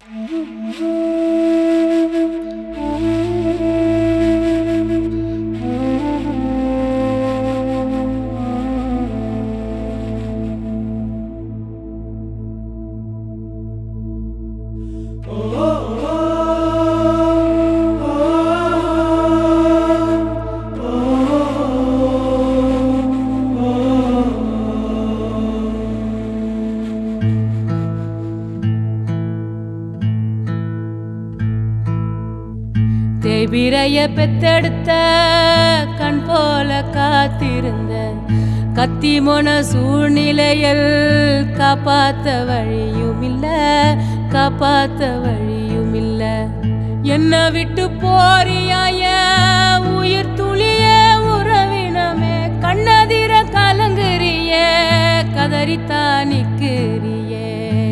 தேய்பிரைய பெத்தெடுத்த கண் போல காத்திருந்த கத்தி மொன சூழ்நிலையில் காப்பாத்த வழியும் இல்ல காப்பாத்த வழியும் இல்ல என்ன விட்டு போறியாய உயிர் துளிய உறவினமே கண்ணதிர கலங்குறிய கதறித்தான் நிற்கிறியே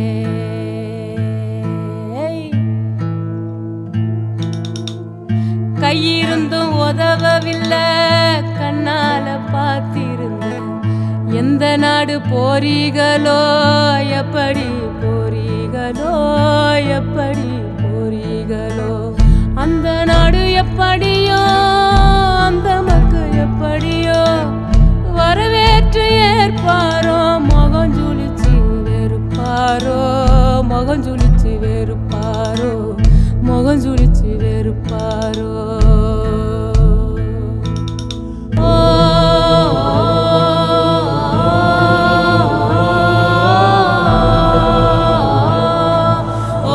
கையிருந்தும் உதவவில்லை கண்ணால பார்த்திருந்தேன் எந்த நாடு போறீகளோ எப்படி போறீகளோ எப்படி போறீகளோ அந்த நாடு எப்படியோ அந்த மக்கள் எப்படியோ வரவேற்று ஏற்பாரோ முகம் ஜுளிச்சு வெறுப்பாரோ முகம் ஜுளிச்சு வெறுப்பாரோ முகம் ஜுளிச்சு வெறுப்பாரோ ஓ, ஓ,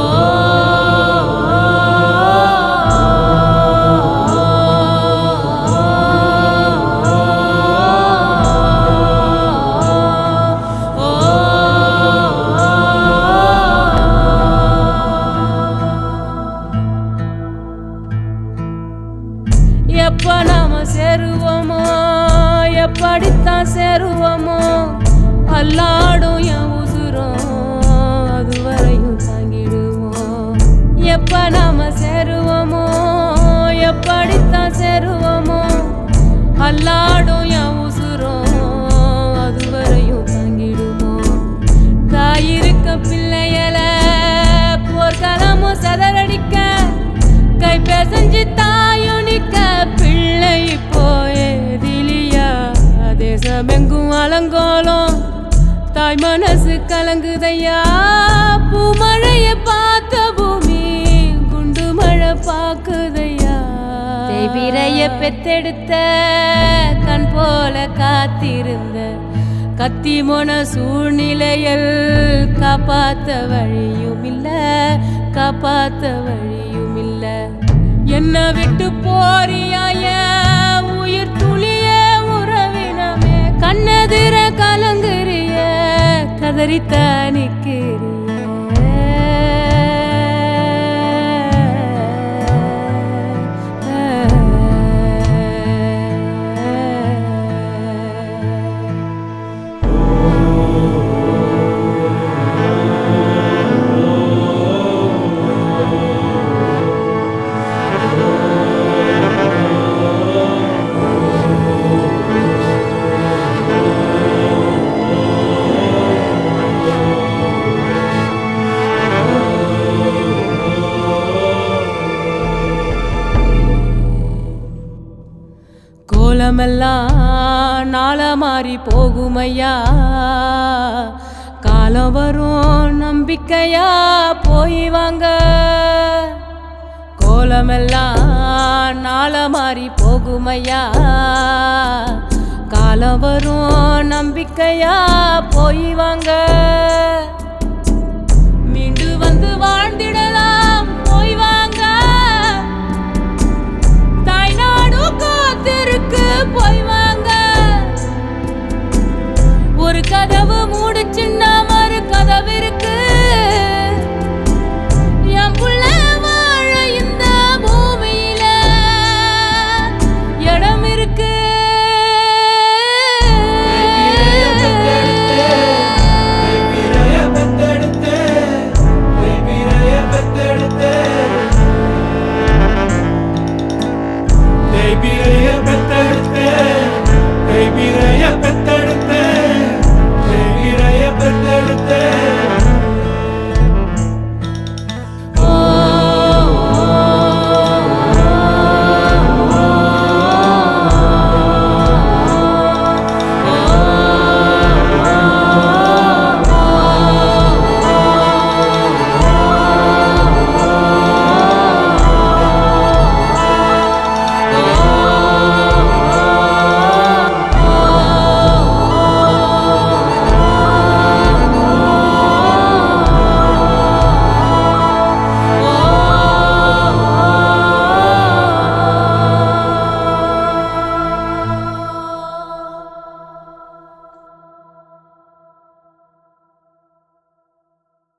எப்ப நாம சேருவோமோ எப்படித்தான் சேருவோமோ அல்லாடும் என் உசுரும் அதுவரையும் தாங்கிடுவோம் எப்ப நாம சேருவோமோ எப்படித்தான் சேருவோமோ அல்லாடும் என் உசுரும் அதுவரையும் தாங்கிடுவோம் தாயிருக்க பிள்ளையல போர்க்களமும் சதறடிக்க கை பேசஞ்சு தாயும் நிக்க பிள்ளை போயதிலியா தேசமெங்கும் அலங்கோலம் தாய் மனசு கலங்குதையா பூமழைய பார்த்த பூமி குண்டு மழை பாக்குதையா தேவிரைய பெத்தெடுத்த கண் போல காத்திருந்த கத்தி மொன சூழ்நிலையில் காப்பாத்த வழியும் இல்ல காப்பாத்த வழியும் இல்ல என்ன விட்டு போறியாய உயிர் துளிய உறவினமே கண்ணெதிர கலங்குறிய கதறித்த நிற்கிறிய கோலமெல்லாம் நாள மாறி போகுமையா காலம் வரும் நம்பிக்கையா போய் வாங்க கோலமெல்லாம் நாள மாறி போகுமையா காலம் வரும் நம்பிக்கையா போய் வாங்க மீண்டு வந்து வாழ்ந்திடலாம் போய் வாங்க தாய்நாடு காத்திருக்கு போய் வாங்க ஒரு கதவு மூடுச்சுன்னா